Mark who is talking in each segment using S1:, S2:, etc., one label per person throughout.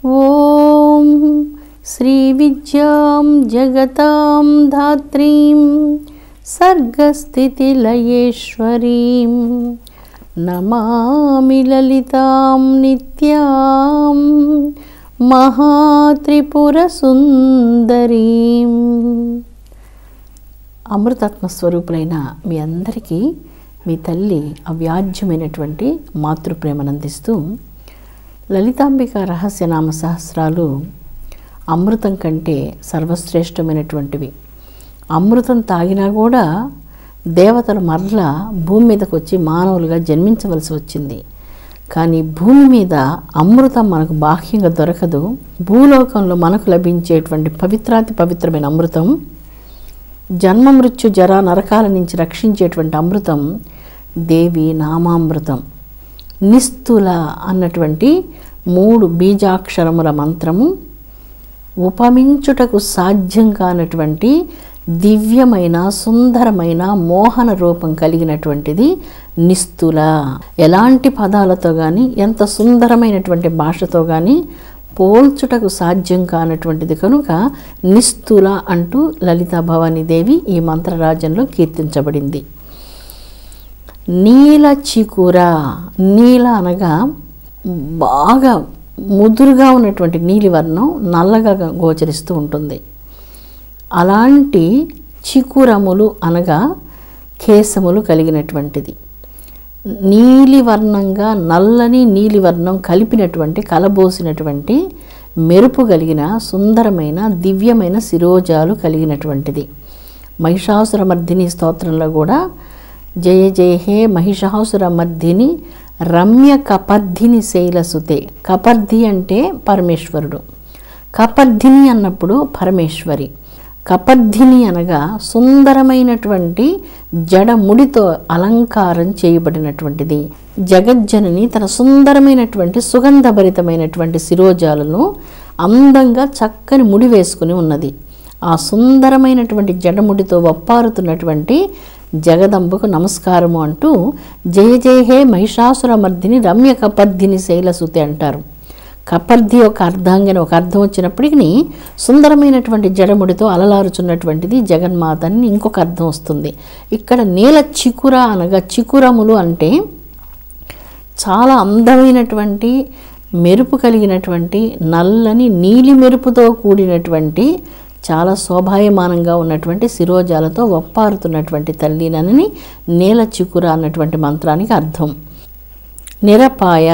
S1: ॐ श्रीविद्यां जगतां धात्रीं सर्गस्थितिलयेश्वरीं नमामि ललितां नित्यां महात्रिपुरसुन्दरीम् అమృతాత్మ స్వరూపులైన మీ అందరికీ మీ తల్లి అవ్యాజ్యమైనటువంటి మాతృప్రేమను అందిస్తూ లలితాంబిక రహస్యనామ సహస్రాలు అమృతం కంటే సర్వశ్రేష్టమైనటువంటివి అమృతం తాగినా కూడా దేవతలు మరలా భూమి మీదకి వచ్చి మానవులుగా జన్మించవలసి వచ్చింది కానీ భూమి మీద అమృతం మనకు బాహ్యంగా దొరకదు భూలోకంలో మనకు లభించేటువంటి పవిత్రాతి పవిత్రమైన అమృతం జన్మ మృత్యు జర నరకాల నుంచి రక్షించేటువంటి అమృతం దేవి నామామృతం నిస్తుల అన్నటువంటి మూడు బీజాక్షరముల మంత్రము ఉపమించుటకు సాధ్యం కానటువంటి దివ్యమైన సుందరమైన మోహన రూపం కలిగినటువంటిది నిస్తుల ఎలాంటి పదాలతో కానీ ఎంత సుందరమైనటువంటి భాషతో కానీ పోల్చుటకు సాధ్యం కానటువంటిది కనుక నిస్తుల అంటూ లలితా భవానీ దేవి ఈ మంత్రరాజ్యంలో కీర్తించబడింది నీల చికుర నీల అనగా బాగా ముదురుగా ఉన్నటువంటి నీలివర్ణం నల్లగా గోచరిస్తూ ఉంటుంది అలాంటి చికురములు అనగా కేశములు కలిగినటువంటిది నీలివర్ణంగా నల్లని నీలివర్ణం కలిపినటువంటి కలబోసినటువంటి మెరుపు కలిగిన సుందరమైన దివ్యమైన శిరోజాలు కలిగినటువంటిది మహిషాసురమర్దిని స్తోత్రంలో కూడా జయ జయ హే మహిషాసురమర్దిని రమ్య కపర్ధిని శైలసుతే కపర్ధి అంటే పరమేశ్వరుడు కపర్ధిని అన్నప్పుడు పరమేశ్వరి కపర్ధిని అనగా సుందరమైనటువంటి జడముడితో అలంకారం చేయబడినటువంటిది జగజ్జనని తన సుందరమైనటువంటి సుగంధభరితమైనటువంటి శిరోజాలను అందంగా చక్కని ముడి వేసుకుని ఉన్నది ఆ సుందరమైనటువంటి జడముడితో వప్పారుతున్నటువంటి జగదంబకు నమస్కారము అంటూ జయ జయ హే మహిషాసురమర్దిని రమ్య కపర్ధిని శైలసుతి అంటారు కపర్ధి ఒక అర్ధాంగని ఒక అర్థం వచ్చినప్పటికీ సుందరమైనటువంటి జడముడితో అలలారుచున్నటువంటిది జగన్మాత అని ఇంకొక అర్థం వస్తుంది ఇక్కడ నీల చికుర అనగా చికురములు అంటే చాలా అందమైనటువంటి మెరుపు కలిగినటువంటి నల్లని నీలి మెరుపుతో కూడినటువంటి చాలా శోభాయమానంగా ఉన్నటువంటి శిరోజాలతో ఒప్పారుతున్నటువంటి తల్లినని నీల చికుర అన్నటువంటి మంత్రానికి అర్థం నిరపాయ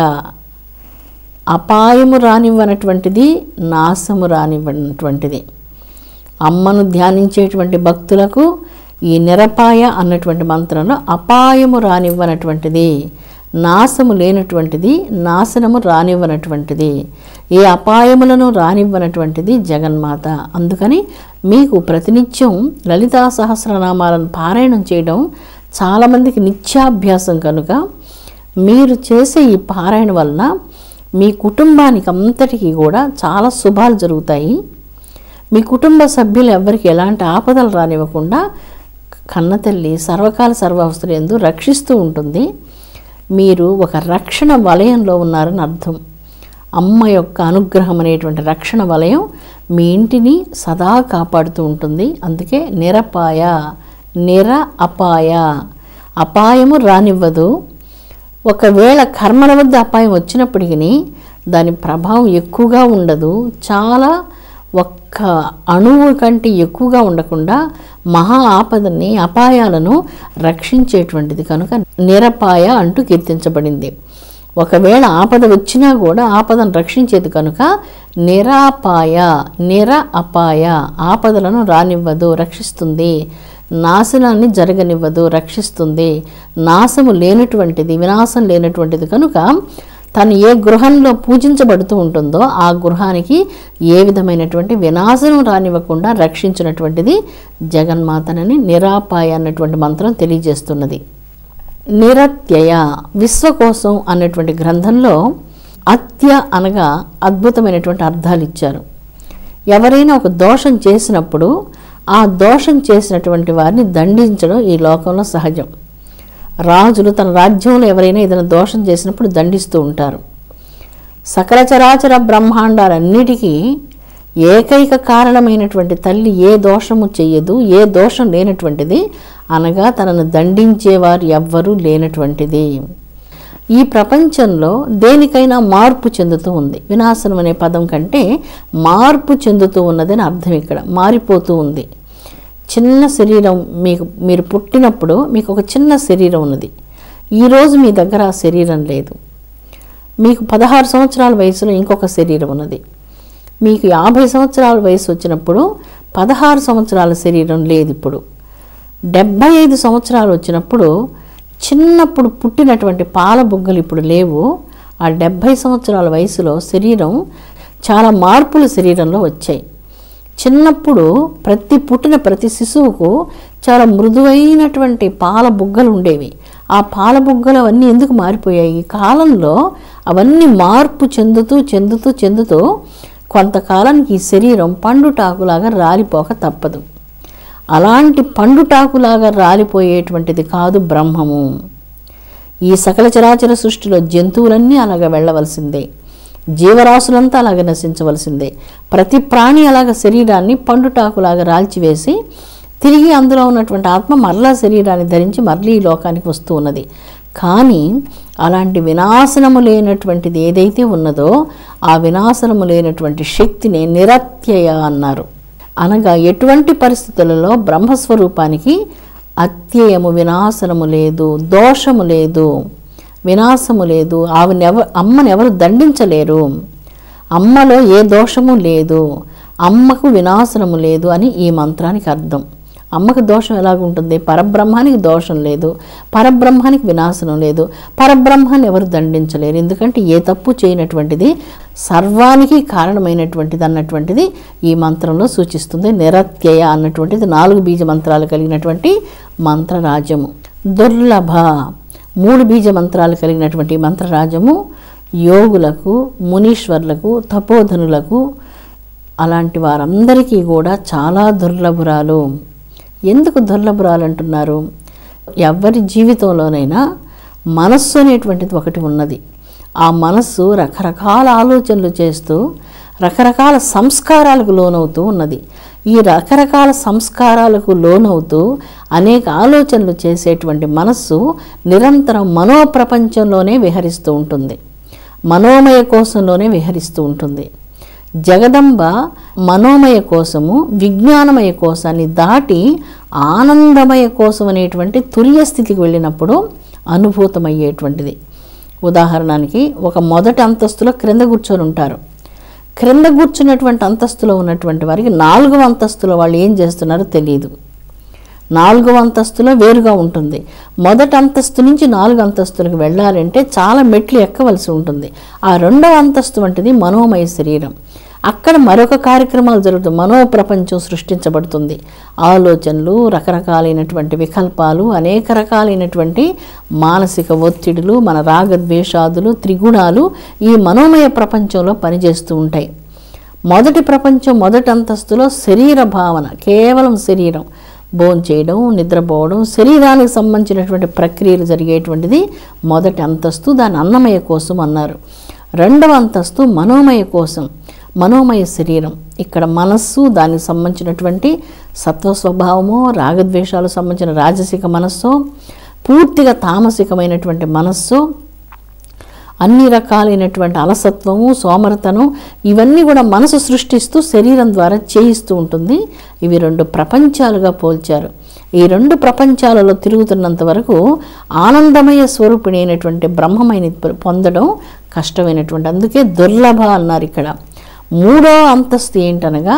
S1: అపాయము రానివ్వనటువంటిది నాశము రానివ్వనటువంటిది అమ్మను ధ్యానించేటువంటి భక్తులకు ఈ నిరపాయ అన్నటువంటి మంత్రంలో అపాయము రానివ్వనటువంటిది నాశము లేనటువంటిది నాశనము రానివ్వనటువంటిది ఏ అపాయములను రానివ్వనటువంటిది జగన్మాత అందుకని మీకు ప్రతినిత్యం లలితా సహస్రనామాలను పారాయణం చేయడం చాలామందికి నిత్యాభ్యాసం కనుక మీరు చేసే ఈ పారాయణ వలన మీ కుటుంబానికి అంతటికీ కూడా చాలా శుభాలు జరుగుతాయి మీ కుటుంబ సభ్యులు ఎవరికి ఎలాంటి ఆపదలు రానివ్వకుండా కన్నతల్లి సర్వకాల సర్వావస్థలు ఎందు రక్షిస్తూ ఉంటుంది మీరు ఒక రక్షణ వలయంలో ఉన్నారని అర్థం అమ్మ యొక్క అనుగ్రహం అనేటువంటి రక్షణ వలయం మీ ఇంటిని సదా కాపాడుతూ ఉంటుంది అందుకే నిరపాయ నిర అపాయ అపాయము రానివ్వదు ఒకవేళ కర్మల వద్ద అపాయం వచ్చినప్పటికీ దాని ప్రభావం ఎక్కువగా ఉండదు చాలా ఒక్క అణువు కంటే ఎక్కువగా ఉండకుండా మహా ఆపదని అపాయాలను రక్షించేటువంటిది కనుక నిరపాయ అంటూ కీర్తించబడింది ఒకవేళ ఆపద వచ్చినా కూడా ఆపదను రక్షించేది కనుక నిరాపాయ నిర అపాయ ఆపదలను రానివ్వదు రక్షిస్తుంది నాశనాన్ని జరగనివ్వదు రక్షిస్తుంది నాశము లేనటువంటిది వినాశం లేనటువంటిది కనుక తను ఏ గృహంలో పూజించబడుతూ ఉంటుందో ఆ గృహానికి ఏ విధమైనటువంటి వినాశనం రానివ్వకుండా రక్షించినటువంటిది జగన్మాతనని నిరాపాయ అన్నటువంటి మంత్రం తెలియజేస్తున్నది నిరత్యయ విశ్వకోశం అన్నటువంటి గ్రంథంలో అత్య అనగా అద్భుతమైనటువంటి అర్థాలు ఇచ్చారు ఎవరైనా ఒక దోషం చేసినప్పుడు ఆ దోషం చేసినటువంటి వారిని దండించడం ఈ లోకంలో సహజం రాజులు తన రాజ్యంలో ఎవరైనా ఏదైనా దోషం చేసినప్పుడు దండిస్తూ ఉంటారు సకల చరాచర బ్రహ్మాండాలన్నిటికీ ఏకైక కారణమైనటువంటి తల్లి ఏ దోషము చెయ్యదు ఏ దోషం లేనటువంటిది అనగా తనను దండించేవారు ఎవ్వరూ లేనటువంటిది ఈ ప్రపంచంలో దేనికైనా మార్పు చెందుతూ ఉంది వినాశనం అనే పదం కంటే మార్పు చెందుతూ ఉన్నదని అర్థం ఇక్కడ మారిపోతూ ఉంది చిన్న శరీరం మీకు మీరు పుట్టినప్పుడు మీకు ఒక చిన్న శరీరం ఉన్నది ఈరోజు మీ దగ్గర ఆ శరీరం లేదు మీకు పదహారు సంవత్సరాల వయసులో ఇంకొక శరీరం ఉన్నది మీకు యాభై సంవత్సరాల వయసు వచ్చినప్పుడు పదహారు సంవత్సరాల శరీరం లేదు ఇప్పుడు డెబ్భై ఐదు సంవత్సరాలు వచ్చినప్పుడు చిన్నప్పుడు పుట్టినటువంటి పాల బుగ్గలు ఇప్పుడు లేవు ఆ డెబ్భై సంవత్సరాల వయసులో శరీరం చాలా మార్పులు శరీరంలో వచ్చాయి చిన్నప్పుడు ప్రతి పుట్టిన ప్రతి శిశువుకు చాలా మృదువైనటువంటి పాల బుగ్గలు ఉండేవి ఆ పాల బుగ్గలు అవన్నీ ఎందుకు మారిపోయాయి ఈ కాలంలో అవన్నీ మార్పు చెందుతూ చెందుతూ చెందుతూ కొంతకాలానికి ఈ శరీరం పండుటాకులాగా రాలిపోక తప్పదు అలాంటి పండుటాకులాగా రాలిపోయేటువంటిది కాదు బ్రహ్మము ఈ సకల చరాచర సృష్టిలో జంతువులన్నీ అలాగ వెళ్ళవలసిందే జీవరాశులంతా అలాగ నశించవలసిందే ప్రతి ప్రాణి అలాగ శరీరాన్ని పండుటాకులాగా రాల్చివేసి తిరిగి అందులో ఉన్నటువంటి ఆత్మ మరలా శరీరాన్ని ధరించి మరలీ ఈ లోకానికి వస్తూ ఉన్నది కానీ అలాంటి వినాశనము లేనటువంటిది ఏదైతే ఉన్నదో ఆ వినాశనము లేనటువంటి శక్తిని నిరత్యయ అన్నారు అనగా ఎటువంటి పరిస్థితులలో బ్రహ్మస్వరూపానికి అత్యయము వినాశనము లేదు దోషము లేదు వినాశము లేదు ఆవిని ఎవ అమ్మని ఎవరు దండించలేరు అమ్మలో ఏ దోషము లేదు అమ్మకు వినాశనము లేదు అని ఈ మంత్రానికి అర్థం అమ్మకు దోషం ఎలాగుంటుంది పరబ్రహ్మానికి దోషం లేదు పరబ్రహ్మానికి వినాశనం లేదు పరబ్రహ్మాన్ని ఎవరు దండించలేరు ఎందుకంటే ఏ తప్పు చేయనటువంటిది సర్వానికి కారణమైనటువంటిది అన్నటువంటిది ఈ మంత్రంలో సూచిస్తుంది నిరత్యయ అన్నటువంటిది నాలుగు బీజ మంత్రాలు కలిగినటువంటి మంత్రరాజ్యము దుర్లభ మూడు బీజ మంత్రాలు కలిగినటువంటి ఈ మంత్రరాజ్యము యోగులకు మునీశ్వర్లకు తపోధనులకు అలాంటి వారందరికీ కూడా చాలా దుర్లభురాలు ఎందుకు దుర్లభురాలు అంటున్నారు ఎవరి జీవితంలోనైనా మనస్సు అనేటువంటిది ఒకటి ఉన్నది ఆ మనస్సు రకరకాల ఆలోచనలు చేస్తూ రకరకాల సంస్కారాలకు లోనవుతూ ఉన్నది ఈ రకరకాల సంస్కారాలకు లోనవుతూ అనేక ఆలోచనలు చేసేటువంటి మనస్సు నిరంతరం మనోప్రపంచంలోనే విహరిస్తూ ఉంటుంది మనోమయ కోశంలోనే విహరిస్తూ ఉంటుంది జగదంబ మనోమయ కోసము విజ్ఞానమయ కోశాన్ని దాటి ఆనందమయ కోశం అనేటువంటి తుర్య స్థితికి వెళ్ళినప్పుడు అనుభూతమయ్యేటువంటిది ఉదాహరణకి ఒక మొదటి అంతస్తులో క్రింద కూర్చొని ఉంటారు క్రింద కూర్చున్నటువంటి అంతస్తులో ఉన్నటువంటి వారికి నాలుగవ అంతస్తులో వాళ్ళు ఏం చేస్తున్నారో తెలియదు నాలుగవ అంతస్తులో వేరుగా ఉంటుంది మొదటి అంతస్తు నుంచి నాలుగు అంతస్తులకు వెళ్ళాలంటే చాలా మెట్లు ఎక్కవలసి ఉంటుంది ఆ రెండవ అంతస్తు వంటిది మనోమయ శరీరం అక్కడ మరొక కార్యక్రమాలు జరుగుతుంది మనో ప్రపంచం సృష్టించబడుతుంది ఆలోచనలు రకరకాలైనటువంటి వికల్పాలు అనేక రకాలైనటువంటి మానసిక ఒత్తిడులు మన రాగద్వేషాదులు త్రిగుణాలు ఈ మనోమయ ప్రపంచంలో పనిచేస్తూ ఉంటాయి మొదటి ప్రపంచం మొదటి అంతస్తులో శరీర భావన కేవలం శరీరం భోంచేయడం నిద్రపోవడం శరీరానికి సంబంధించినటువంటి ప్రక్రియలు జరిగేటువంటిది మొదటి అంతస్తు దాని అన్నమయ కోసం అన్నారు రెండవ అంతస్తు మనోమయ కోసం మనోమయ శరీరం ఇక్కడ మనస్సు దానికి సంబంధించినటువంటి సత్వ స్వభావము రాగద్వేషాలకు సంబంధించిన రాజసిక మనస్సు పూర్తిగా తామసికమైనటువంటి మనస్సు అన్ని రకాలైనటువంటి అలసత్వము సోమరతనం ఇవన్నీ కూడా మనసు సృష్టిస్తూ శరీరం ద్వారా చేయిస్తూ ఉంటుంది ఇవి రెండు ప్రపంచాలుగా పోల్చారు ఈ రెండు ప్రపంచాలలో తిరుగుతున్నంత వరకు ఆనందమయ స్వరూపిణి అయినటువంటి బ్రహ్మమైన పొందడం కష్టమైనటువంటి అందుకే దుర్లభ అన్నారు ఇక్కడ మూడో అంతస్తు ఏంటనగా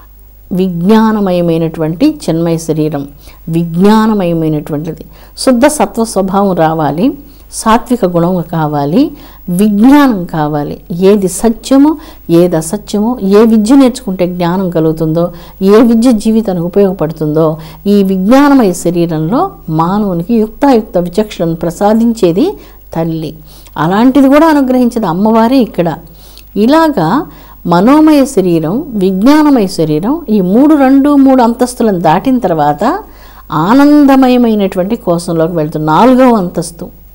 S1: విజ్ఞానమయమైనటువంటి చిన్మయ శరీరం విజ్ఞానమయమైనటువంటిది శుద్ధ సత్వ స్వభావం రావాలి సాత్విక గుణం కావాలి విజ్ఞానం కావాలి ఏది సత్యమో ఏది అసత్యమో ఏ విద్య నేర్చుకుంటే జ్ఞానం కలుగుతుందో ఏ విద్య జీవితానికి ఉపయోగపడుతుందో ఈ విజ్ఞానమయ శరీరంలో మానవునికి యుక్తాయుక్త విచక్షణను ప్రసాదించేది తల్లి అలాంటిది కూడా అనుగ్రహించేది అమ్మవారే ఇక్కడ ఇలాగా మనోమయ శరీరం విజ్ఞానమయ శరీరం ఈ మూడు రెండు మూడు అంతస్తులను దాటిన తర్వాత ఆనందమయమైనటువంటి కోశంలోకి వెళ్తుంది నాలుగవ అంతస్తు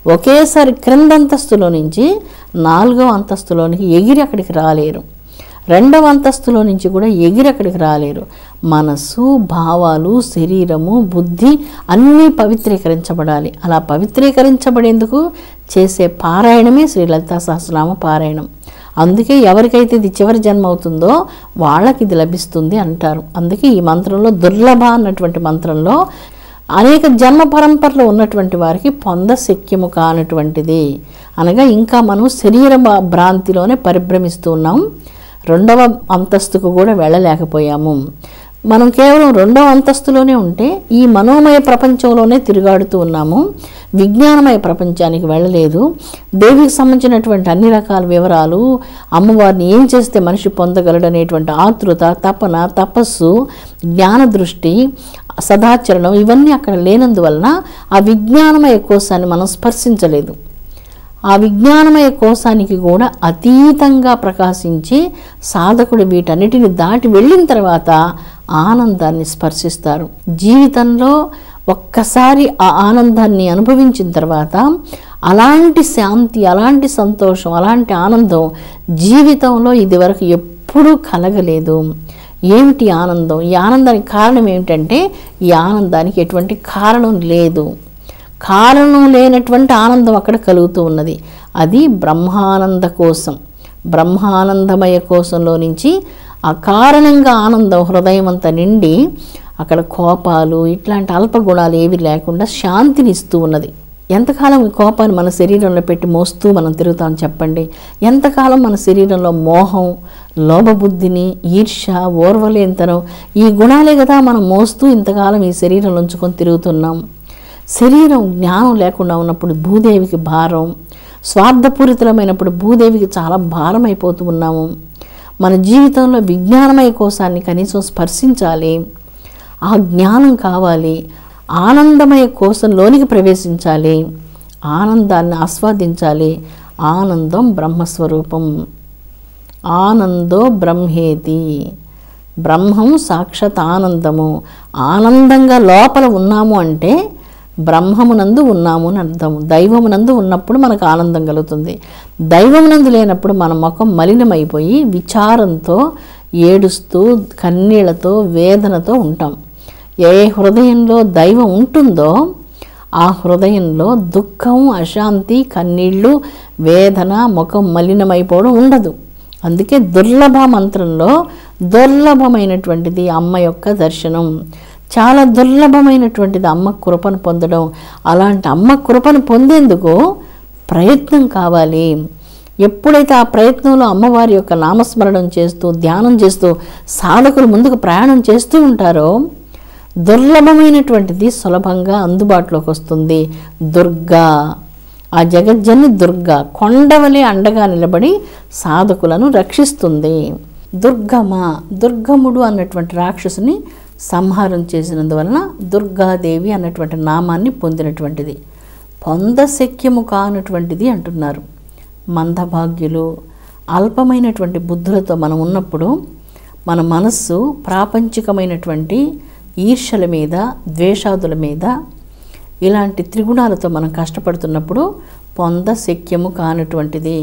S1: ఒకేసారి క్రింద అంతస్తులో నుంచి నాలుగో అంతస్తులోనికి ఎగిరి అక్కడికి రాలేరు రెండవ అంతస్తులో నుంచి కూడా ఎగిరి అక్కడికి రాలేరు మనసు భావాలు శరీరము బుద్ధి అన్నీ పవిత్రీకరించబడాలి అలా పవిత్రీకరించబడేందుకు చేసే పారాయణమే శ్రీ లలితా సహస్రనామ పారాయణం అందుకే ఎవరికైతే ఇది చివరి జన్మ అవుతుందో వాళ్ళకి ఇది లభిస్తుంది అంటారు అందుకే ఈ మంత్రంలో దుర్లభ అన్నటువంటి మంత్రంలో అనేక జన్మ పరంపరలో ఉన్నటువంటి వారికి పొందశక్యము కానటువంటిది అనగా ఇంకా మనం శరీర భా- భ్రాంతిలోనే పరిభ్రమిస్తూ ఉన్నాం రెండవ అంతస్తుకు కూడా వెళ్ళలేకపోయాము మనం కేవలం రెండవ అంతస్తులోనే ఉంటే ఈ మనోమయ ప్రపంచంలోనే తిరుగాడుతూ ఉన్నాము విజ్ఞానమయ ప్రపంచానికి వెళ్ళలేదు దేవికి సంబంధించినటువంటి అన్ని రకాల వివరాలు అమ్మవారిని ఏం చేస్తే మనిషి పొందగలడు అనేటువంటి ఆతృత తపన తపస్సు జ్ఞాన దృష్టి సదాచరణం ఇవన్నీ అక్కడ లేనందువలన ఆ విజ్ఞానమయ కోశాన్ని మనం స్పర్శించలేదు ఆ విజ్ఞానమయ కోశానికి కూడా అతీతంగా ప్రకాశించి సాధకుడు వీటన్నిటిని దాటి వెళ్ళిన తర్వాత ఆనందాన్ని స్పర్శిస్తారు జీవితంలో ఒక్కసారి ఆ ఆనందాన్ని అనుభవించిన తర్వాత అలాంటి శాంతి అలాంటి సంతోషం అలాంటి ఆనందం జీవితంలో ఇదివరకు ఎప్పుడూ కలగలేదు ఏమిటి ఆనందం ఈ ఆనందానికి కారణం ఏమిటంటే ఈ ఆనందానికి ఎటువంటి కారణం లేదు కారణం లేనటువంటి ఆనందం అక్కడ కలుగుతూ ఉన్నది అది బ్రహ్మానంద కోసం బ్రహ్మానందమయ కోసంలో నుంచి అకారణంగా ఆనందం హృదయం అంతా నిండి అక్కడ కోపాలు ఇట్లాంటి అల్పగుణాలు ఏవి లేకుండా శాంతిని ఇస్తూ ఉన్నది ఎంతకాలం ఈ కోపాన్ని మన శరీరంలో పెట్టి మోస్తూ మనం తిరుగుతాం చెప్పండి ఎంతకాలం మన శరీరంలో మోహం లోభబుద్ధిని ఈర్ష ఓర్వలేంతనం ఈ గుణాలే కదా మనం మోస్తూ ఇంతకాలం ఈ శరీరంలో ఉంచుకొని తిరుగుతున్నాం శరీరం జ్ఞానం లేకుండా ఉన్నప్పుడు భూదేవికి భారం స్వార్థపూరితమైనప్పుడు భూదేవికి చాలా భారం అయిపోతూ ఉన్నాము మన జీవితంలో విజ్ఞానమయ కోశాన్ని కనీసం స్పర్శించాలి ఆ జ్ఞానం కావాలి ఆనందమయ కోశంలోనికి ప్రవేశించాలి ఆనందాన్ని ఆస్వాదించాలి ఆనందం బ్రహ్మస్వరూపం ఆనందో బ్రహ్మేతి బ్రహ్మం సాక్షాత్ ఆనందము ఆనందంగా లోపల ఉన్నాము అంటే బ్రహ్మమునందు ఉన్నాము అని అర్థం దైవమునందు ఉన్నప్పుడు మనకు ఆనందం కలుగుతుంది దైవమునందు లేనప్పుడు మన ముఖం మలినమైపోయి విచారంతో ఏడుస్తూ కన్నీళ్లతో వేదనతో ఉంటాం ఏ హృదయంలో దైవం ఉంటుందో ఆ హృదయంలో దుఃఖం అశాంతి కన్నీళ్ళు వేదన ముఖం మలినమైపోవడం ఉండదు అందుకే దుర్లభ మంత్రంలో దుర్లభమైనటువంటిది అమ్మ యొక్క దర్శనం చాలా దుర్లభమైనటువంటిది అమ్మ కృపను పొందడం అలాంటి అమ్మ కృపను పొందేందుకు ప్రయత్నం కావాలి ఎప్పుడైతే ఆ ప్రయత్నంలో అమ్మవారి యొక్క నామస్మరణం చేస్తూ ధ్యానం చేస్తూ సాధకులు ముందుకు ప్రయాణం చేస్తూ ఉంటారో దుర్లభమైనటువంటిది సులభంగా అందుబాటులోకి వస్తుంది దుర్గా ఆ జగజ్జన్ని దుర్గా కొండవలే అండగా నిలబడి సాధకులను రక్షిస్తుంది దుర్గమ దుర్గముడు అన్నటువంటి రాక్షసుని సంహారం చేసినందువలన దుర్గాదేవి అన్నటువంటి నామాన్ని పొందినటువంటిది పొందశక్యము కానటువంటిది అంటున్నారు మందభాగ్యులు అల్పమైనటువంటి బుద్ధులతో మనం ఉన్నప్పుడు మన మనస్సు ప్రాపంచికమైనటువంటి ఈర్షల మీద ద్వేషాదుల మీద ఇలాంటి త్రిగుణాలతో మనం కష్టపడుతున్నప్పుడు పొందశక్యము కానటువంటిది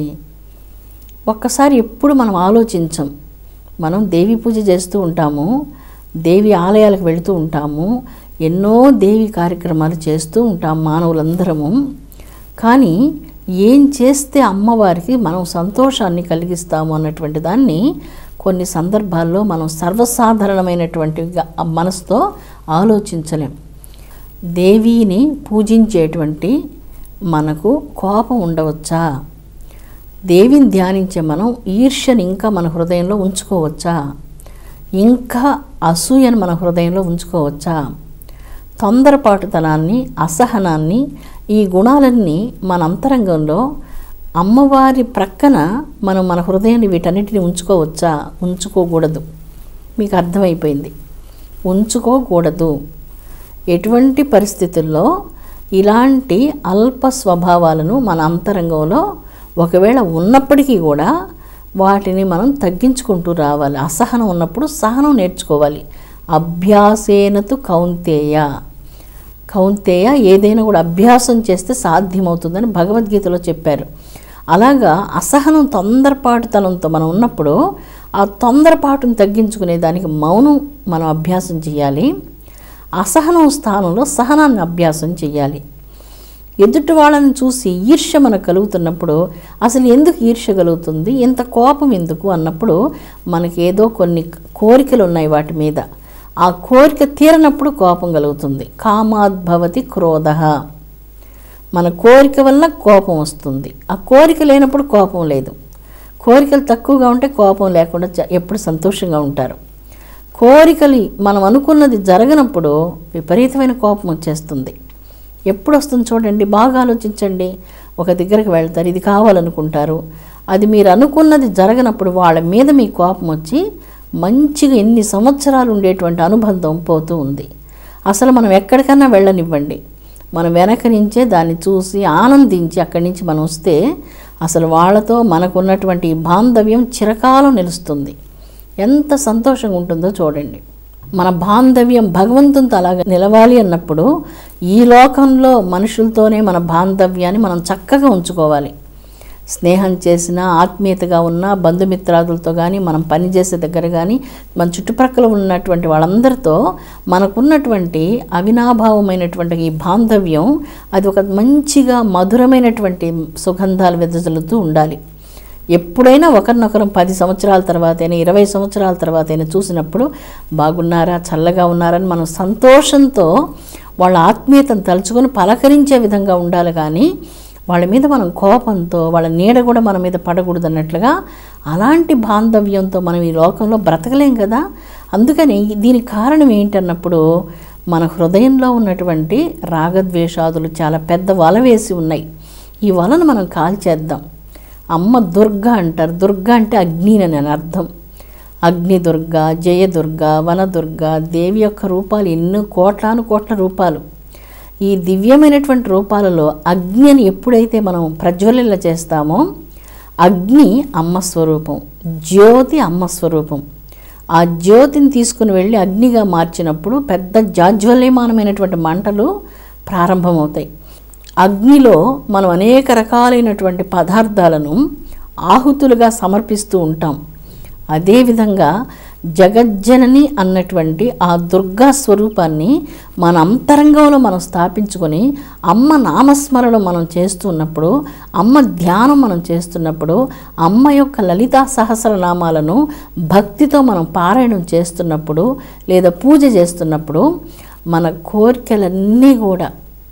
S1: ఒక్కసారి ఎప్పుడు మనం ఆలోచించం మనం దేవి పూజ చేస్తూ ఉంటాము దేవి ఆలయాలకు వెళుతూ ఉంటాము ఎన్నో దేవి కార్యక్రమాలు చేస్తూ ఉంటాం మానవులందరము కానీ ఏం చేస్తే అమ్మవారికి మనం సంతోషాన్ని కలిగిస్తాము అన్నటువంటి దాన్ని కొన్ని సందర్భాల్లో మనం సర్వసాధారణమైనటువంటి గా- మనసుతో ఆలోచించలేం దేవిని పూజించేటువంటి మనకు కోపం ఉండవచ్చా దేవిని ధ్యానించే మనం ఈర్ష్యని ఇంకా మన హృదయంలో ఉంచుకోవచ్చా ఇంకా అసూయను మన హృదయంలో ఉంచుకోవచ్చా తొందరపాటుతనాన్ని అసహనాన్ని ఈ గుణాలన్నీ మన అంతరంగంలో అమ్మవారి ప్రక్కన మనం మన హృదయాన్ని వీటన్నిటిని ఉంచుకోవచ్చా ఉంచుకోకూడదు మీకు అర్థమైపోయింది ఉంచుకోకూడదు ఎటువంటి పరిస్థితుల్లో ఇలాంటి అల్ప స్వభావాలను మన అంతరంగంలో ఒకవేళ ఉన్నప్పటికీ కూడా వాటిని మనం తగ్గించుకుంటూ రావాలి అసహనం ఉన్నప్పుడు సహనం నేర్చుకోవాలి అభ్యాసేనతు కౌంతేయ కౌంతేయ ఏదైనా కూడా అభ్యాసం చేస్తే సాధ్యమవుతుందని భగవద్గీతలో చెప్పారు అలాగా అసహనం తొందరపాటుతనంతో మనం ఉన్నప్పుడు ఆ తొందరపాటును తగ్గించుకునే దానికి మౌనం మనం అభ్యాసం చేయాలి అసహనం స్థానంలో సహనాన్ని అభ్యాసం చేయాలి ఎదుటి వాళ్ళని చూసి ఈర్ష్య మనకు కలుగుతున్నప్పుడు అసలు ఎందుకు ఈర్ష్య కలుగుతుంది ఇంత కోపం ఎందుకు అన్నప్పుడు మనకి ఏదో కొన్ని కోరికలు ఉన్నాయి వాటి మీద ఆ కోరిక తీరనప్పుడు కోపం కలుగుతుంది కామాద్భవతి క్రోధ మన కోరిక వల్ల కోపం వస్తుంది ఆ కోరిక లేనప్పుడు కోపం లేదు కోరికలు తక్కువగా ఉంటే కోపం లేకుండా చ- ఎప్పుడు సంతోషంగా ఉంటారు కోరికలు మనం అనుకున్నది జరగనప్పుడు విపరీతమైన కోపం వచ్చేస్తుంది ఎప్పుడు వస్తుంది చూడండి బాగా ఆలోచించండి ఒక దగ్గరికి వెళ్తారు ఇది కావాలనుకుంటారు అది మీరు అనుకున్నది జరగనప్పుడు వాళ్ళ మీద మీ కోపం వచ్చి మంచిగా ఎన్ని సంవత్సరాలు ఉండేటువంటి అనుబంధం పోతూ ఉంది అసలు మనం ఎక్కడికన్నా వెళ్ళనివ్వండి మనం వెనక నుంచే దాన్ని చూసి ఆనందించి అక్కడి నుంచి మనం వస్తే అసలు వాళ్ళతో మనకున్నటువంటి ఈ బాంధవ్యం చిరకాలం నిలుస్తుంది ఎంత సంతోషంగా ఉంటుందో చూడండి మన బాంధవ్యం భగవంతునితో అలాగ నిలవాలి అన్నప్పుడు ఈ లోకంలో మనుషులతోనే మన బాంధవ్యాన్ని మనం చక్కగా ఉంచుకోవాలి స్నేహం చేసిన ఆత్మీయతగా ఉన్న బంధుమిత్రాదులతో కానీ మనం పనిచేసే దగ్గర కానీ మన చుట్టుప్రక్కల ఉన్నటువంటి వాళ్ళందరితో మనకున్నటువంటి అవినాభావమైనటువంటి ఈ బాంధవ్యం అది ఒక మంచిగా మధురమైనటువంటి సుగంధాలు వెదజల్లుతూ ఉండాలి ఎప్పుడైనా ఒకరినొకరం పది సంవత్సరాల తర్వాత అయినా ఇరవై సంవత్సరాల తర్వాత అయినా చూసినప్పుడు బాగున్నారా చల్లగా ఉన్నారని మనం సంతోషంతో వాళ్ళ ఆత్మీయతను తలుచుకొని పలకరించే విధంగా ఉండాలి కానీ వాళ్ళ మీద మనం కోపంతో వాళ్ళ నీడ కూడా మన మీద పడకూడదు అన్నట్లుగా అలాంటి బాంధవ్యంతో మనం ఈ లోకంలో బ్రతకలేం కదా అందుకని దీనికి కారణం ఏంటన్నప్పుడు మన హృదయంలో ఉన్నటువంటి రాగద్వేషాదులు చాలా పెద్ద వల వేసి ఉన్నాయి ఈ వలను మనం కాల్చేద్దాం అమ్మ దుర్గ అంటారు దుర్గ అంటే అగ్ని అని అర్థం అగ్ని దుర్గ జయదుర్గ వనదుర్గ దేవి యొక్క రూపాలు ఎన్నో కోట్లాను కోట్ల రూపాలు ఈ దివ్యమైనటువంటి రూపాలలో అగ్నిని ఎప్పుడైతే మనం ప్రజ్వలిల్ల చేస్తామో అగ్ని అమ్మ స్వరూపం జ్యోతి అమ్మ స్వరూపం ఆ జ్యోతిని తీసుకుని వెళ్ళి అగ్నిగా మార్చినప్పుడు పెద్ద జాజ్వల్యమానమైనటువంటి మంటలు ప్రారంభమవుతాయి అగ్నిలో మనం అనేక రకాలైనటువంటి పదార్థాలను ఆహుతులుగా సమర్పిస్తూ ఉంటాం అదేవిధంగా జగజ్జనని అన్నటువంటి ఆ దుర్గా స్వరూపాన్ని మన అంతరంగంలో మనం స్థాపించుకొని అమ్మ నామస్మరణ మనం చేస్తున్నప్పుడు అమ్మ ధ్యానం మనం చేస్తున్నప్పుడు అమ్మ యొక్క లలితా సహస్రనామాలను భక్తితో మనం పారాయణం చేస్తున్నప్పుడు లేదా పూజ చేస్తున్నప్పుడు మన కోరికలన్నీ కూడా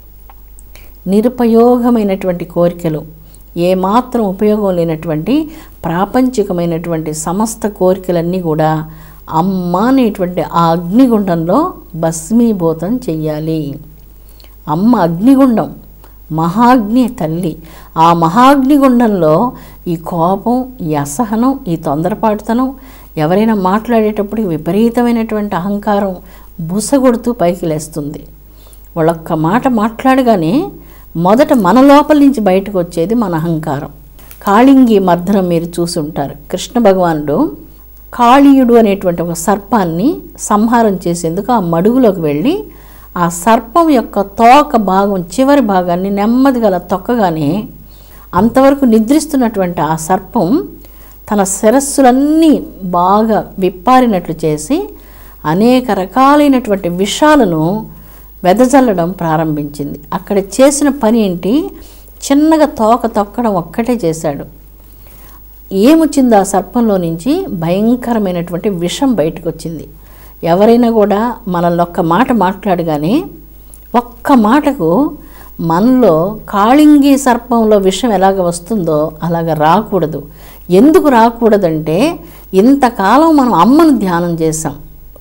S1: నిరుపయోగమైనటువంటి కోరికలు ఏమాత్రం ఉపయోగం లేనటువంటి ప్రాపంచికమైనటువంటి సమస్త కోరికలన్నీ కూడా అమ్మ అనేటువంటి ఆ అగ్నిగుండంలో భస్మీభూతం చెయ్యాలి అమ్మ అగ్నిగుండం మహాగ్ని తల్లి ఆ మహాగ్నిగుండంలో ఈ కోపం ఈ అసహనం ఈ తొందరపాటుతనం ఎవరైనా మాట్లాడేటప్పుడు విపరీతమైనటువంటి అహంకారం బుసగొడుతూ పైకి లేస్తుంది వాళ్ళొక్క మాట మాట్లాడగానే మొదట మన లోపల నుంచి బయటకు వచ్చేది మన అహంకారం కాళింగి మర్దనం మీరు చూసి ఉంటారు కృష్ణ భగవానుడు కాళీయుడు అనేటువంటి ఒక సర్పాన్ని సంహారం చేసేందుకు ఆ మడుగులోకి వెళ్ళి ఆ సర్పం యొక్క తోక భాగం చివరి భాగాన్ని నెమ్మదిగా అలా తొక్కగానే అంతవరకు నిద్రిస్తున్నటువంటి ఆ సర్పం తన శిరస్సులన్నీ బాగా విప్పారినట్లు చేసి అనేక రకాలైనటువంటి విషాలను వెదజల్లడం ప్రారంభించింది అక్కడ చేసిన పని ఏంటి చిన్నగా తోక తొక్కడం ఒక్కటే చేశాడు ఏమొచ్చింది ఆ సర్పంలో నుంచి భయంకరమైనటువంటి విషం బయటకు వచ్చింది ఎవరైనా కూడా మనల్ని ఒక్క మాట మాట్లాడగానే ఒక్క మాటకు మనలో కాళింగి సర్పంలో విషం ఎలాగ వస్తుందో అలాగ రాకూడదు ఎందుకు రాకూడదంటే ఇంతకాలం మనం అమ్మను ధ్యానం చేసాం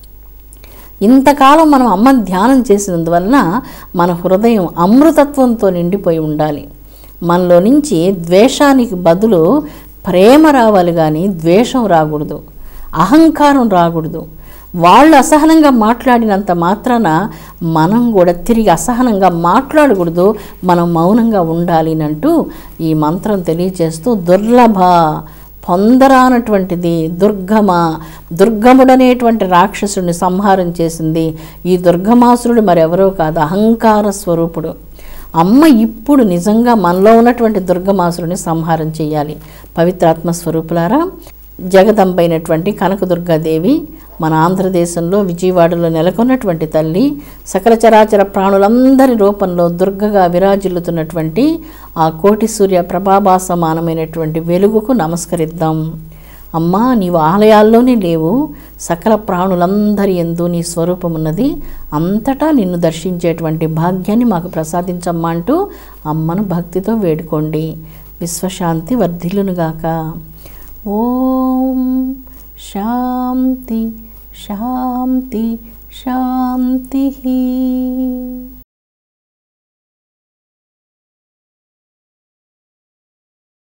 S1: ఇంతకాలం మనం అమ్మని ధ్యానం చేసినందువలన మన హృదయం అమృతత్వంతో నిండిపోయి ఉండాలి మనలో నుంచి ద్వేషానికి బదులు ప్రేమ రావాలి కానీ ద్వేషం రాకూడదు అహంకారం రాకూడదు వాళ్ళు అసహనంగా మాట్లాడినంత మాత్రాన మనం కూడా తిరిగి అసహనంగా మాట్లాడకూడదు మనం మౌనంగా ఉండాలి అంటూ ఈ మంత్రం తెలియజేస్తూ దుర్లభ పొందరానటువంటిది దుర్గమ దుర్గముడనేటువంటి రాక్షసుడిని సంహారం చేసింది ఈ దుర్గమాసురుడు మరెవరో కాదు అహంకార స్వరూపుడు అమ్మ ఇప్పుడు నిజంగా మనలో ఉన్నటువంటి దుర్గమాసురుని సంహారం చేయాలి పవిత్రాత్మ స్వరూపులారా జగదంబైనటువంటి కనకదుర్గాదేవి మన ఆంధ్రదేశంలో విజయవాడలో నెలకొన్నటువంటి తల్లి సకల చరాచర ప్రాణులందరి రూపంలో దుర్గగా విరాజిల్లుతున్నటువంటి ఆ కోటి సూర్య ప్రభాభాసమానమైనటువంటి వెలుగుకు నమస్కరిద్దాం అమ్మా నీవు ఆలయాల్లోనే లేవు సకల ప్రాణులందరి ఎందు నీ స్వరూపమున్నది అంతటా నిన్ను దర్శించేటువంటి భాగ్యాన్ని మాకు ప్రసాదించమ్మా అంటూ అమ్మను భక్తితో వేడుకోండి విశ్వశాంతి వర్ధిల్లునుగాక ఓం శాంతి శాంతి శాంతి